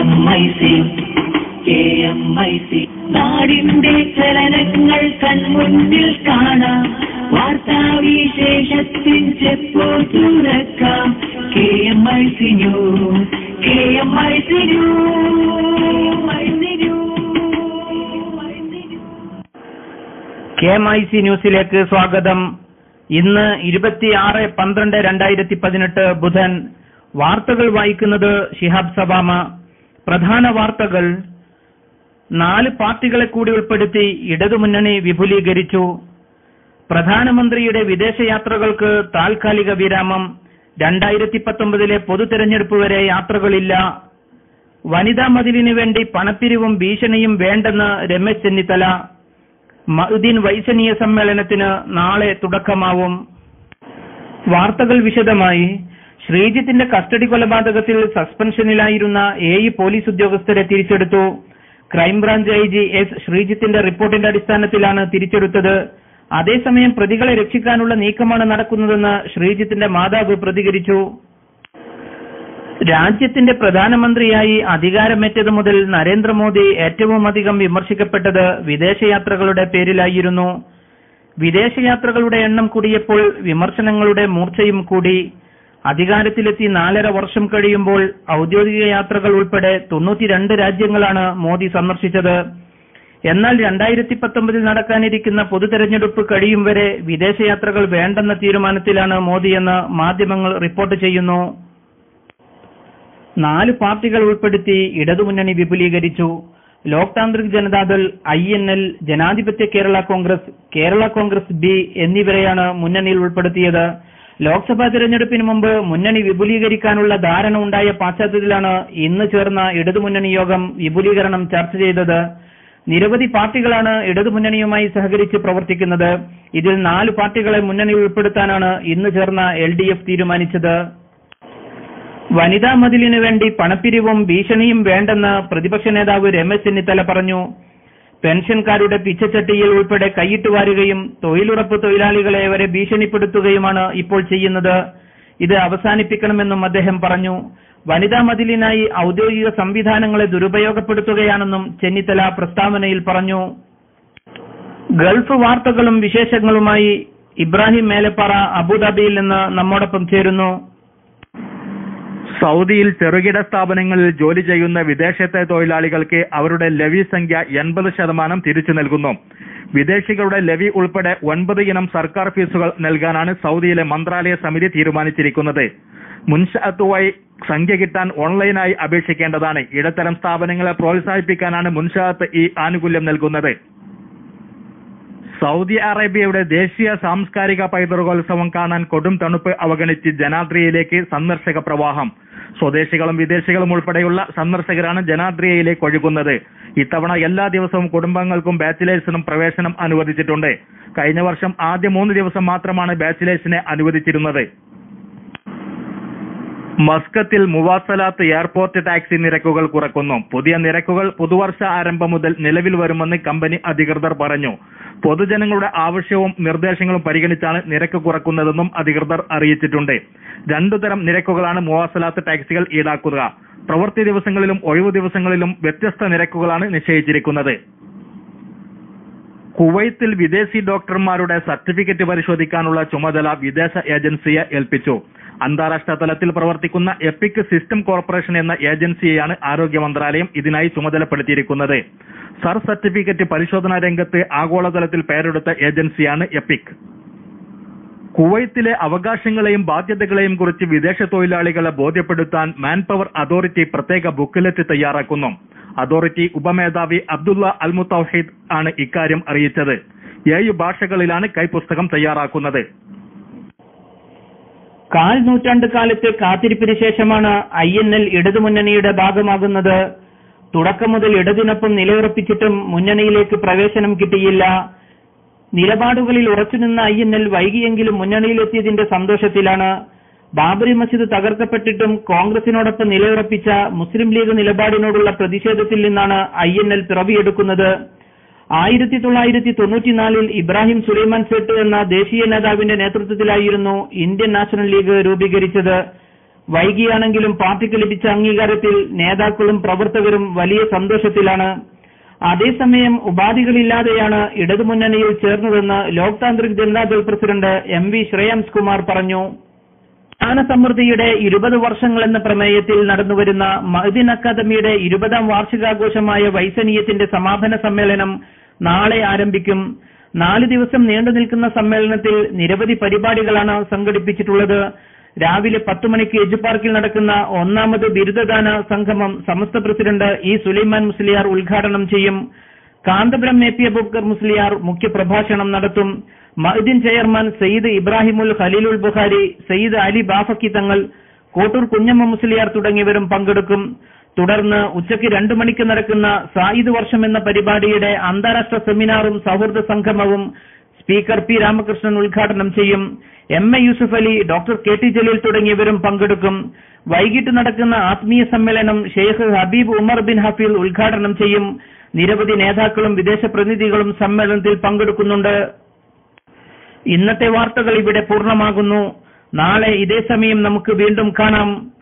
M I C K M I C നാടിന്റെ ചലനങ്ങൾ കൺമുന്നിൽ കാണാം വാർത്താവിശേഷത്തിൻ ചെപ്പോ തുറക്കാം K M I C news K M I C news K M I C ന്യൂസിലേക്ക് സ്വാഗതം ഇന്ന് ഇരുപത്തിയാറ് പന്ത്രണ്ട് രണ്ടായിരത്തി പതിനെട്ട് ബുധൻ വാർത്തകൾ വായിക്കുന്നത് ഷിഹാബ് സബാമ പ്രധാന വാർത്തകൾ നാല് പാർട്ടികളെ കൂടി ഉൾപ്പെടുത്തി ഇടതുമുന്നണി വിപുലീകരിച്ചു പ്രധാനമന്ത്രിയുടെ വിദേശയാത്രകൾക്ക് താൽക്കാലിക വിരാമം രണ്ടായിരത്തി പത്തൊമ്പതിലെ പൊതു തെരഞ്ഞെടുപ്പ് വരെ യാത്രകളില്ല വനിതാ മതിലിനു വേണ്ടി പണപ്പിരിവും ഭീഷണിയും വേണ്ടെന്ന് രമേശ് ചെന്നിത്തല മഹുദ്ദീൻ വൈസനീയ സമ്മേളനത്തിന് നാളെ തുടക്കമാവും വാർത്തകൾ വിശദമായി ശ്രീജിത്തിന്റെ കസ്റ്റഡി കൊലപാതകത്തിൽ സസ്പെൻഷനിലായിരുന്ന ഏഴ് പോലീസ് ഉദ്യോഗസ്ഥരെ തിരിച്ചെടുത്തു ക്രൈംബ്രാഞ്ച് ഐ ജി എസ് ശ്രീജിത്തിന്റെ റിപ്പോർട്ടിന്റെ അടിസ്ഥാനത്തിലാണ് തിരിച്ചെടുത്തത് അതേസമയം പ്രതികളെ രക്ഷിക്കാനുള്ള നീക്കമാണ് നടക്കുന്നതെന്ന് ശ്രീജിത്തിന്റെ മാതാവ് പ്രതികരിച്ചു രാജ്യത്തിന്റെ പ്രധാനമന്ത്രിയായി അധികാരമേറ്റതു മുതൽ നരേന്ദ്രമോദി ഏറ്റവും അധികം വിമർശിക്കപ്പെട്ടത് വിദേശയാത്രകളുടെ പേരിലായിരുന്നു വിദേശയാത്രകളുടെ എണ്ണം കൂടിയപ്പോൾ വിമർശനങ്ങളുടെ മൂർച്ചയും കൂടി അധികാരത്തിലെത്തി നാലര വർഷം കഴിയുമ്പോൾ ഔദ്യോഗിക യാത്രകൾ ഉൾപ്പെടെ തൊണ്ണൂറ്റിരണ്ട് രാജ്യങ്ങളാണ് മോദി സന്ദർശിച്ചത് എന്നാൽ രണ്ടായിരത്തി പത്തൊമ്പതിൽ നടക്കാനിരിക്കുന്ന പൊതു തെരഞ്ഞെടുപ്പ് കഴിയും വരെ വിദേശയാത്രകൾ വേണ്ടെന്ന തീരുമാനത്തിലാണ് മോദിയെന്ന് മാധ്യമങ്ങൾ റിപ്പോർട്ട് ചെയ്യുന്നു നാല് പാർട്ടികൾ ഉൾപ്പെടുത്തി ഇടതുമുന്നണി വിപുലീകരിച്ചു Lok Tantrik Janata Dal I N L Janadhipathya Kerala Congress Kerala Congress B എന്നിവരെയാണ് മുന്നണിയിൽ ഉൾപ്പെടുത്തിയത് ലോക്സഭാ തിരഞ്ഞെടുപ്പിന് മുമ്പ് മുന്നണി വിപുലീകരിക്കാനുള്ള ധാരണ ഉണ്ടായ പശ്ചാത്തലത്തിലാണ് ഇന്ന് ചേർന്ന ഇടതുമുന്നണി യോഗം വിപുലീകരണം ചർച്ച ചെയ്തത് നിരവധി പാർട്ടികളാണ് ഇടതുമുന്നണിയുമായി സഹകരിച്ച് പ്രവർത്തിക്കുന്നത് ഇതിൽ നാല് പാർട്ടികളെ മുന്നണിയിൽ ഉൾപ്പെടുത്താനാണ് ഇന്ന് ചേർന്ന എൽ തീരുമാനിച്ചത് വനിതാ മതിലിനു വേണ്ടി പണപ്പിരിവും ഭീഷണിയും വേണ്ടെന്ന് പ്രതിപക്ഷ നേതാവ് രമേശ് ചെന്നിത്തല പറഞ്ഞു പെൻഷൻകാരുടെ പിച്ചച്ചട്ടിയിൽ ഉൾപ്പെടെ കൈയിട്ട് വാരുകയും തൊഴിലുറപ്പ് തൊഴിലാളികളെ വരെ ഭീഷണിപ്പെടുത്തുകയുമാണ് ഇപ്പോൾ ചെയ്യുന്നത് ഇത് അവസാനിപ്പിക്കണമെന്നും അദ്ദേഹം പറഞ്ഞു വനിതാ മതിലിനായി ഔദ്യോഗിക സംവിധാനങ്ങളെ ദുരുപയോഗപ്പെടുത്തുകയാണെന്നും ചെന്നിത്തല പ്രസ്താവനയിൽ പറഞ്ഞു ഗൾഫ് വാർത്തകളും വിശേഷങ്ങളുമായി ഇബ്രാഹിം മേലപ്പാറ അബുദാബിയിൽ നിന്ന് നമ്മോടൊപ്പം ചേരുന്നു സൗദിയിൽ ചെറുകിട സ്ഥാപനങ്ങളിൽ ജോലി ചെയ്യുന്ന വിദേശത്തെ തൊഴിലാളികൾക്ക് അവരുടെ ലവി സംഖ്യ എൺപത് ശതമാനം തിരിച്ചു നൽകുന്നു വിദേശികളുടെ ലവി ഉൾപ്പെടെ ഒൻപത് ഇനം സർക്കാർ ഫീസുകൾ നൽകാനാണ് സൗദിയിലെ മന്ത്രാലയ സമിതി തീരുമാനിച്ചിരിക്കുന്നത് മുൻഷാത്തുമായി സംഖ്യ കിട്ടാൻ ഓൺലൈനായി അപേക്ഷിക്കേണ്ടതാണ് ഇടത്തരം സ്ഥാപനങ്ങളെ പ്രോത്സാഹിപ്പിക്കാനാണ് മുൻഷാത്ത് ഈ ആനുകൂല്യം നൽകുന്നത് സൗദി അറേബ്യയുടെ ദേശീയ സാംസ്കാരിക പൈതൃകോത്സവം കാണാൻ കൊടും തണുപ്പ് അവഗണിച്ച് ജനാദ്രിയയിലേക്ക് സന്ദർശക പ്രവാഹം സ്വദേശികളും വിദേശികളും ഉൾപ്പെടെയുള്ള സന്ദർശകരാണ് ജനാദ്രിയയിലേക്ക് ഒഴുകുന്നത് ഇത്തവണ എല്ലാ ദിവസവും കുടുംബങ്ങൾക്കും ബാച്ചിലേഴ്സിനും പ്രവേശനം അനുവദിച്ചിട്ടുണ്ട് കഴിഞ്ഞ വർഷം ആദ്യ മൂന്ന് ദിവസം മാത്രമാണ് ബാച്ചിലേഴ്സിനെ അനുവദിച്ചിരുന്നത് മസ്കത്തിൽ മുവാസലാത്ത് എയർപോർട്ട് ടാക്സി നിരക്കുകൾ കുറക്കുന്നു പുതിയ നിരക്കുകൾ പുതുവർഷ ആരംഭം മുതൽ നിലവിൽ വരുമെന്ന് കമ്പനി അധികൃതർ പറഞ്ഞു പൊതുജനങ്ങളുടെ ആവശ്യവും നിർദ്ദേശങ്ങളും പരിഗണിച്ചാണ് നിരക്ക് കുറക്കുന്നതെന്നും അധികൃതർ അറിയിച്ചിട്ടുണ്ട് രണ്ടു തരം നിരക്കുകളാണ് മുവാസലാത്ത് ടാക്സികൾ ഈടാക്കുക പ്രവൃത്തി ദിവസങ്ങളിലും ഒഴിവു ദിവസങ്ങളിലും വ്യത്യസ്ത നിരക്കുകളാണ് നിശ്ചയിച്ചിരിക്കുന്നത് കുവൈത്തിൽ വിദേശി ഡോക്ടർമാരുടെ സർട്ടിഫിക്കറ്റ് പരിശോധിക്കാനുള്ള ചുമതല വിദേശ ഏജൻസിയെ ഏൽപ്പിച്ചു അന്താരാഷ്ട്ര തലത്തിൽ പ്രവർത്തിക്കുന്ന എപ്പിക് സിസ്റ്റം കോർപ്പറേഷൻ എന്ന ഏജൻസിയെയാണ് ആരോഗ്യ മന്ത്രാലയം ഇതിനായി ചുമതലപ്പെടുത്തിയിരിക്കുന്നത് സർ സർട്ടിഫിക്കറ്റ് പരിശോധനാ രംഗത്ത് ആഗോളതലത്തിൽ പേരെടുത്ത ഏജൻസിയാണ് എപ്പിക് കുവൈത്തിലെ അവകാശങ്ങളെയും ബാധ്യതകളെയും കുറിച്ച് വിദേശ തൊഴിലാളികളെ ബോധ്യപ്പെടുത്താൻ മാൻ പവർ അതോറിറ്റി പ്രത്യേക ബുക്ക്ലെറ്റ് തയ്യാറാക്കുന്നു അതോറിറ്റി ഉപമേധാവി അബ്ദുള്ള അൽ മുത്തൌഹീദ് ആണ് ഇക്കാര്യം അറിയിച്ചത് ഏഴ് ഭാഷകളിലാണ് കൈപ്പുസ്തകം തയ്യാറാക്കുന്നത് കാൽ നൂറ്റാണ്ട് കാലത്തെ കാത്തിരിപ്പിന് ശേഷമാണ് ഐ എൻ എൽ ഇടതുമുന്നണിയുടെ ഭാഗമാകുന്നത് തുടക്കം മുതൽ ഇടതിനൊപ്പം നിലയുറപ്പിച്ചിട്ടും മുന്നണിയിലേക്ക് പ്രവേശനം കിട്ടിയില്ല നിലപാടുകളിൽ ഉറച്ചുനിന്ന ഐ എൻ എൽ വൈകിയെങ്കിലും മുന്നണിയിലെത്തിയതിന്റെ സന്തോഷത്തിലാണ് ബാബറി മസ്ജിദ് തകർക്കപ്പെട്ടിട്ടും കോൺഗ്രസിനോടൊപ്പം നിലയുറപ്പിച്ച മുസ്ലിം ലീഗ് നിലപാടിനോടുള്ള പ്രതിഷേധത്തിൽ നിന്നാണ് ഐ എൻ എൽ പിറവിയെടുക്കുന്നത് ആയിരത്തി തൊള്ളായിരത്തി തൊണ്ണൂറ്റിനാലിൽ ഇബ്രാഹിം സുലൈമാൻ സേട്ട് എന്ന ദേശീയ നേതാവിന്റെ നേതൃത്വത്തിലായിരുന്നു ഇന്ത്യൻ നാഷണൽ ലീഗ് രൂപീകരിച്ചത് വൈകിയാണെങ്കിലും പാർട്ടിക്ക് ലഭിച്ച അംഗീകാരത്തിൽ നേതാക്കളും പ്രവർത്തകരും വലിയ സന്തോഷത്തിലാണ് അതേസമയം ഉപാധികളില്ലാതെയാണ് ഇടതുമുന്നണിയിൽ ചേർന്നതെന്ന് Lok Tantrik Janata Dal president M V Shreyams Kumar പറഞ്ഞു ജ്ഞാനസമൃദ്ധിയുടെ ഇരുപത് വർഷങ്ങൾ എന്ന പ്രമേയത്തിൽ നടന്നുവരുന്ന മഹദിൻ അക്കാദമിയുടെ ഇരുപതാം വാർഷികാഘോഷമായ വൈസനീയത്തിന്റെ സമാപന സമ്മേളനം നാളെ ആരംഭിക്കും നാല് ദിവസം നീണ്ടു നിൽക്കുന്ന സമ്മേളനത്തിൽ നിരവധി പരിപാടികളാണ് സംഘടിപ്പിച്ചിട്ടുള്ളത് രാവിലെ പത്ത് മണിക്ക് എജ് പാർക്കിൽ നടക്കുന്ന ഒന്നാമത് ബിരുദദാന സംഗമം സമസ്ത പ്രസിഡന്റ് ഇ സുലൈമാൻ മുസ്ലിയാർ ഉദ്ഘാടനം ചെയ്യും കാന്തപുരം എ പി അബൂബക്കർ മുസ്ലിയാർ മുഖ്യപ്രഭാഷണം നടത്തും മഹദിൻ ചെയർമാൻ സയ്യിദ് ഇബ്രാഹിമുൽ ഖലീലുൽ ബുഖാരി സയ്യിദ് അലി ബാഫക്കി തങ്ങൾ കോട്ടൂർ കുഞ്ഞമ്മ മുസ്ലിയാർ തുടങ്ങിയവരും പങ്കെടുക്കും തുടർന്ന് ഉച്ചയ്ക്ക് രണ്ടു മണിക്ക് നടക്കുന്ന സായിദ് വർഷം എന്ന പരിപാടിയുടെ അന്താരാഷ്ട്ര സെമിനാറും സൗഹൃദ സംഗമവും സ്പീക്കർ പി രാമകൃഷ്ണൻ ഉദ്ഘാടനം ചെയ്യും M A Yusuf Ali doctor K T Jaleel തുടങ്ങിയവരും പങ്കെടുക്കും വൈകിട്ട് നടക്കുന്ന ആത്മീയ സമ്മേളനം ഷെയ്ഖ് ഹബീബ് ഉമർ ബിൻ ഹഫീൽ ഉദ്ഘാടനം ചെയ്യും നിരവധി നേതാക്കളും വിദേശ പ്രതിനിധികളും സമ്മേളനത്തിൽ പങ്കെടുക്കുന്നുണ്ട് ഇന്നത്തെ വാർത്തകൾ ഇവിടെ പൂർണ്ണമാകുന്നു നാളെ ഇതേ സമയം നമുക്ക് വീണ്ടും കാണാം